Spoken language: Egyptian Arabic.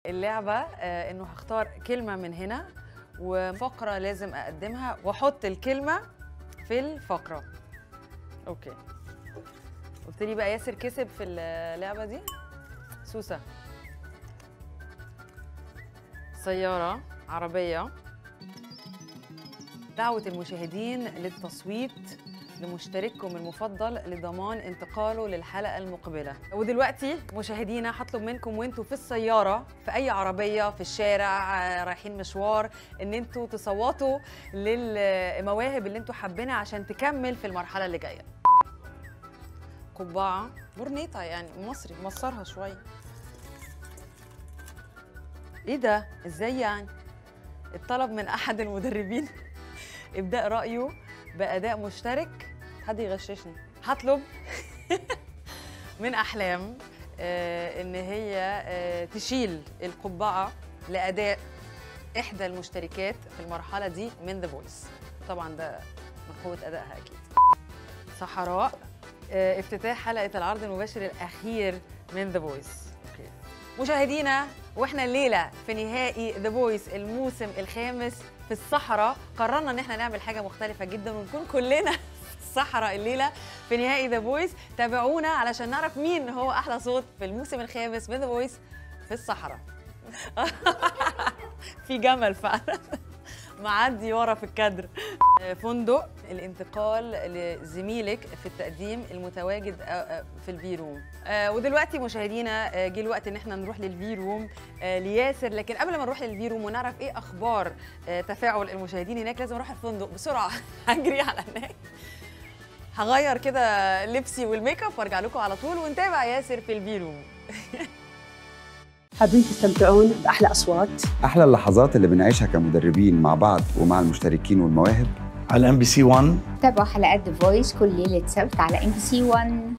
اللعبة آه، إنه هختار كلمة من هنا وفقرة لازم أقدمها وأحط الكلمة في الفقرة أوكي قلت لي بقى ياسر كسب في اللعبة دي سوسة سيارة عربية دعوة المشاهدين للتصويت لمشترككم المفضل لضمان انتقاله للحلقة المقبلة ودلوقتي مشاهدينا هطلب منكم وانتوا في السيارة في أي عربية في الشارع آه، رايحين مشوار ان انتوا تصوتوا للمواهب اللي انتوا حابينها عشان تكمل في المرحلة اللي جاية قبعة برنيطة يعني مصري مصرها شوية ايه ده ازاي يعني الطلب من احد المدربين ابداء رايه باداء مشترك حد يغششني هطلب من احلام آه، ان هي آه، تشيل القبعه لاداء احدى المشتركات في المرحله دي من ذا فويس طبعا ده من قوه ادائها اكيد صحراء آه، افتتاح حلقه العرض المباشر الاخير من ذا فويس اوكي مشاهدينا واحنا الليله في نهائي ذا فويس الموسم الخامس في الصحراء قررنا ان احنا نعمل حاجه مختلفه جدا ونكون كلنا في الصحراء الليله في نهائي ذا فويس تابعونا علشان نعرف مين هو احلى صوت في الموسم الخامس من ذا فويس في الصحراء في جمل فعلا معدي ورا في الكادر فندق الانتقال لزميلك في التقديم المتواجد آه، آه، في الفي روم آه، ودلوقتي مشاهدينا آه، جه الوقت ان احنا نروح للفي روم آه، لياسر لكن قبل ما نروح للفي روم ونعرف ايه اخبار آه، تفاعل المشاهدين هناك لازم اروح الفندق بسرعه هجري على هناك هغير كده لبسي والميك اب وارجع لكم على طول ونتابع ياسر في الفي روم حابين تستمتعون بأحلى أصوات احلى اللحظات اللي بنعيشها كمدربين مع بعض ومع المشتركين والمواهب على ام بي سي 1 تابعوا حلقات ذا فويس كل ليلة سبت على ام بي سي 1